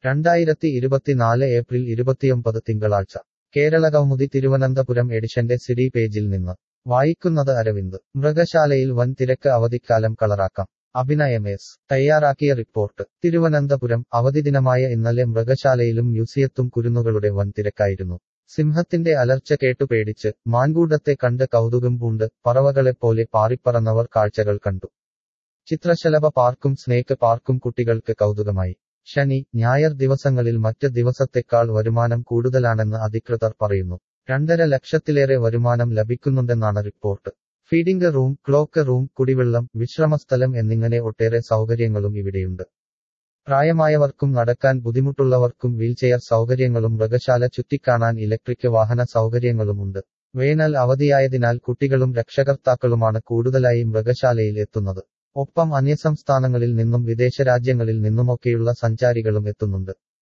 രണ്ടായിരത്തി ഇരുപത്തിനാല് ഏപ്രിൽ ഇരുപത്തിയൊമ്പത് തിങ്കളാഴ്ച കേരളകൗമുദി തിരുവനന്തപുരം എഡിഷന്റെ സിഡി പേജിൽ നിന്ന് വായിക്കുന്നത് അരവിന്ദ് മൃഗശാലയിൽ വൻ തിരക്ക് അവധിക്കാലം കളറാക്കാം അഭിനയം എസ് തയ്യാറാക്കിയ റിപ്പോർട്ട് തിരുവനന്തപുരം അവധിദിനമായ ഇന്നലെ മൃഗശാലയിലും മ്യൂസിയത്തും കുരുന്നുകളുടെ വൻ തിരക്കായിരുന്നു സിംഹത്തിന്റെ അലർച്ച കേട്ടു പേടിച്ച് മാൻകൂട്ടത്തെ കണ്ട് കൗതുകം പൂണ്ട് പറവകളെപ്പോലെ പാറിപ്പറന്നവർ കാഴ്ചകൾ കണ്ടു ചിത്രശലഭ പാർക്കും സ്നേക്ക് പാർക്കും കുട്ടികൾക്ക് കൗതുകമായി ശനി ഞായർ ദിവസങ്ങളിൽ മറ്റ് ദിവസത്തെക്കാൾ വരുമാനം കൂടുതലാണെന്ന് അധികൃതർ പറയുന്നു രണ്ടര ലക്ഷത്തിലേറെ വരുമാനം ലഭിക്കുന്നുണ്ടെന്നാണ് report feeding room cloak room കുടിവെള്ളം വിശ്രമസ്ഥലം എന്നിങ്ങനെ ഒട്ടേറെ സൗകര്യങ്ങളും ഇവിടെയുണ്ട് പ്രായമായവർക്കും നടക്കാൻ ബുദ്ധിമുട്ടുള്ളവർക്കും വീൽചെയർ സൗകര്യങ്ങളും മൃഗശാല ചുറ്റിക്കാണാൻ ഇലക്ട്രിക് വാഹന സൗകര്യങ്ങളുമുണ്ട് വേനൽ അവധിയായതിനാൽ കുട്ടികളും രക്ഷകർത്താക്കളുമാണ് കൂടുതലായി മൃഗശാലയിൽ എത്തുന്നത് ഒപ്പം അന്യസംസ്ഥാനങ്ങളിൽ നിന്നും വിദേശ രാജ്യങ്ങളിൽ നിന്നുമൊക്കെയുള്ള സഞ്ചാരികളും എത്തുന്നുണ്ട്